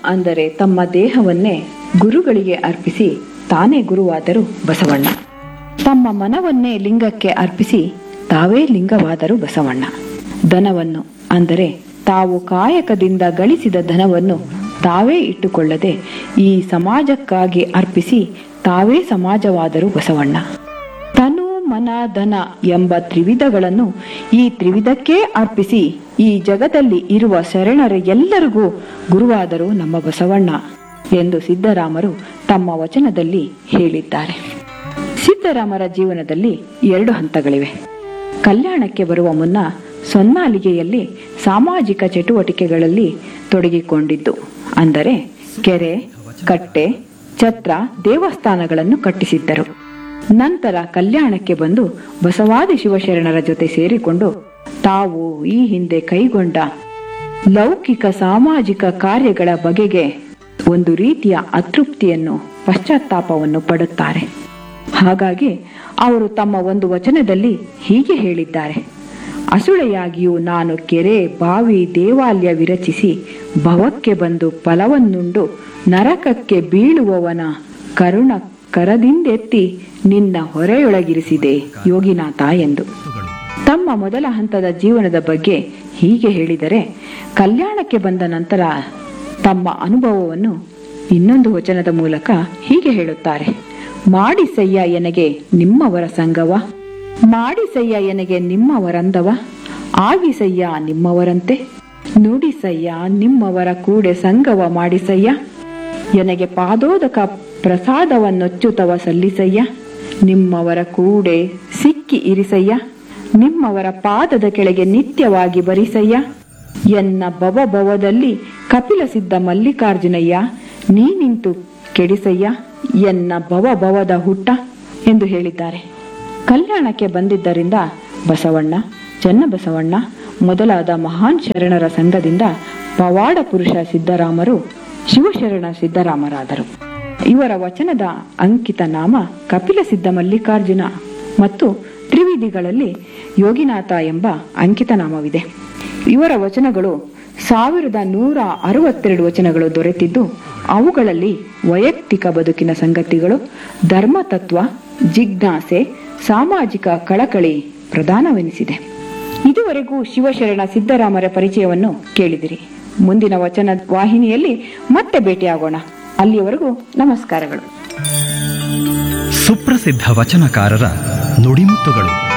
ಅಂದರೆ ತಮ್ಮ ದೇಹವನ್ನೇ ಗುರುಗಳಿಗೆ ಅರ್ಪಿಸಿ ತಾನೇ ಗುರುವಾದರು ಬಸವಣ್ಣ ತಮ್ಮ ಮನವನ್ನೇ ಲಿಂಗಕ್ಕೆ ಅರ್ಪಿಸಿ ತಾವೇ ಲಿಂಗವಾದರು ಬಸವಣ್ಣ ಧನವನ್ನು ಅಂದರೆ ತಾವು ಕಾಯಕದಿಂದ ಗಳಿಸಿದ ಧನವನ್ನು ತಾವೇ ಇಟ್ಟುಕೊಳ್ಳದೆ ಈ ಸಮಾಜಕ್ಕಾಗಿ ಅರ್ಪಿಸಿ ತಾವೇ ಸಮಾಜವಾದರು ಬಸವಣ್ಣ ತನು ಮನ ಧನ ಎಂಬ ತ್ರಿವಿಧಗಳನ್ನು ಈ ತ್ರಿವಿಧಕ್ಕೇ ಅರ್ಪಿಸಿ ಈ ಜಗದಲ್ಲಿ ಇರುವ ಶರಣರ ಎಲ್ಲರಿಗೂ ಗುರುವಾದರು ನಮ್ಮ ಬಸವಣ್ಣ ಎಂದು ಸಿದ್ದರಾಮರು ತಮ್ಮ ವಚನದಲ್ಲಿ ಹೇಳಿದ್ದಾರೆ ಸಿದ್ದರಾಮರ ಜೀವನದಲ್ಲಿ ಎರಡು ಹಂತಗಳಿವೆ ಕಲ್ಯಾಣಕ್ಕೆ ಬರುವ ಮುನ್ನ ಸೊನ್ನಾಲಿಗೆಯಲ್ಲಿ ಸಾಮಾಜಿಕ ಚಟುವಟಿಕೆಗಳಲ್ಲಿ ತೊಡಗಿಕೊಂಡಿದ್ದು ಅಂದರೆ ಕೆರೆ ಕಟ್ಟೆ ಛತ್ರ ದೇವಸ್ಥಾನಗಳನ್ನು ಕಟ್ಟಿಸಿದ್ದರು ನಂತರ ಕಲ್ಯಾಣಕ್ಕೆ ಬಂದು ಬಸವಾದಿ ಶಿವಶರಣರ ಜೊತೆ ಸೇರಿಕೊಂಡು ತಾವು ಈ ಹಿಂದೆ ಕೈಗೊಂಡ ಲೌಕಿಕ ಸಾಮಾಜಿಕ ಕಾರ್ಯಗಳ ಬಗೆಗೆ ಒಂದು ರೀತಿಯ ಅತೃಪ್ತಿಯನ್ನು ಪಶ್ಚಾತ್ತಾಪವನ್ನು ಪಡುತ್ತಾರೆ ಹಾಗಾಗಿ ಅವರು ತಮ್ಮ ಒಂದು ವಚನದಲ್ಲಿ ಹೀಗೆ ಹೇಳಿದ್ದಾರೆ ಅಸುಳೆಯಾಗಿಯೂ ನಾನು ಕೆರೆ ಬಾವಿ ದೇವಾಲಯ ವಿರಚಿಸಿ ಭವಕ್ಕೆ ಬಂದು ಫಲವನ್ನುಂಡು ನರಕಕ್ಕೆ ಬೀಳುವವನ ಕರುಣ ಕರದಿಂದೆತ್ತಿ ನಿನ್ನ ಹೊರೆಯೊಳಗಿರಿಸಿದೆ ಯೋಗಿನಾಥ ಎಂದು ತಮ್ಮ ಮೊದಲ ಹಂತದ ಜೀವನದ ಬಗ್ಗೆ ಹೀಗೆ ಹೇಳಿದರೆ ಕಲ್ಯಾಣಕ್ಕೆ ಬಂದ ನಂತರ ತಮ್ಮ ಅನುಭವವನ್ನು ಇನ್ನೊಂದು ವಚನದ ಮೂಲಕ ಹೀಗೆ ಹೇಳುತ್ತಾರೆ ಮಾಡಿಸಯ್ಯ ಎನಗೆ ನಿಮ್ಮವರ ಸಂಗವ ಮಾಡಿಸಯ್ಯ ಎನಗೆ ನಿಮ್ಮವರಂದವ ಆಗಿಸಯ್ಯ ನಿಮ್ಮವರಂತೆ ನುಡಿಸಯ್ಯ ನಿಮ್ಮವರ ಕೂಡೆ ಸಂಗವ ಮಾಡಿಸಯ್ಯ ಎನಗೆ ಪಾದೋದಕ ಪ್ರಸಾದವನ್ನೊಚ್ಚುತವ ಸಲ್ಲಿಸಯ್ಯ ನಿಮ್ಮವರ ಕೂಡೆ ಸಿಕ್ಕಿ ಇರಿಸಯ್ಯ ನಿಮ್ಮವರ ಪಾದದ ಕೆಳಗೆ ನಿತ್ಯವಾಗಿ ಬರಿಸಯ್ಯ ಎನ್ನ ಭವ ಭವದಲ್ಲಿ ಕಪಿಲ ಸಿದ್ಧ ಮಲ್ಲಿಕಾರ್ಜುನಯ್ಯ ನೀ ನಿಂತು ಕೆಡಿಸಯ್ಯ ಎನ್ನ ಭವ ಭವದ ಹುಟ್ಟ ಎಂದು ಹೇಳಿದ್ದಾರೆ ಕಲ್ಯಾಣಕ್ಕೆ ಬಂದಿದ್ದರಿಂದ ಬಸವಣ್ಣ ಚನ್ನಬಸವಣ್ಣ ಮೊದಲಾದ ಮಹಾನ್ ಶರಣರ ಸಂಘದಿಂದ ಪವಾಡ ಪುರುಷ ಸಿದ್ದರಾಮರು ಶಿವಶರಣ ಸಿದ್ದರಾಮರಾದರು ಇವರ ವಚನದ ಅಂಕಿತ ನಾಮ ಕಪಿಲ ಸಿದ್ಧ ಮಲ್ಲಿಕಾರ್ಜುನ ಮತ್ತು ತ್ರಿವಿಧಿಗಳಲ್ಲಿ ಯೋಗಿನಾಥ ಎಂಬ ಅಂಕಿತ ನಾಮವಿದೆ ಇವರ ವಚನಗಳು ಸಾವಿರದ ನೂರ ಅರವತ್ತೆರಡು ವಚನಗಳು ದೊರೆತಿದ್ದು ಅವುಗಳಲ್ಲಿ ವೈಯಕ್ತಿಕ ಬದುಕಿನ ಸಂಗತಿಗಳು ಧರ್ಮತತ್ವ ಜಿಜ್ಞಾಸೆ ಸಾಮಾಜಿಕ ಕಳಕಳಿ ಪ್ರಧಾನವೆನಿಸಿದೆ ಇದುವರೆಗೂ ಶಿವಶರಣ ಸಿದ್ದರಾಮರ ಪರಿಚಯವನ್ನು ಕೇಳಿದಿರಿ ಮುಂದಿನ ವಚನ ವಾಹಿನಿಯಲ್ಲಿ ಮತ್ತೆ ಭೇಟಿಯಾಗೋಣ ಅಲ್ಲಿಯವರೆಗೂ ನಮಸ್ಕಾರಗಳು ಸುಪ್ರಸಿದ್ಧ ವಚನಕಾರರ ನುಡಿಮುತ್ತುಗಳು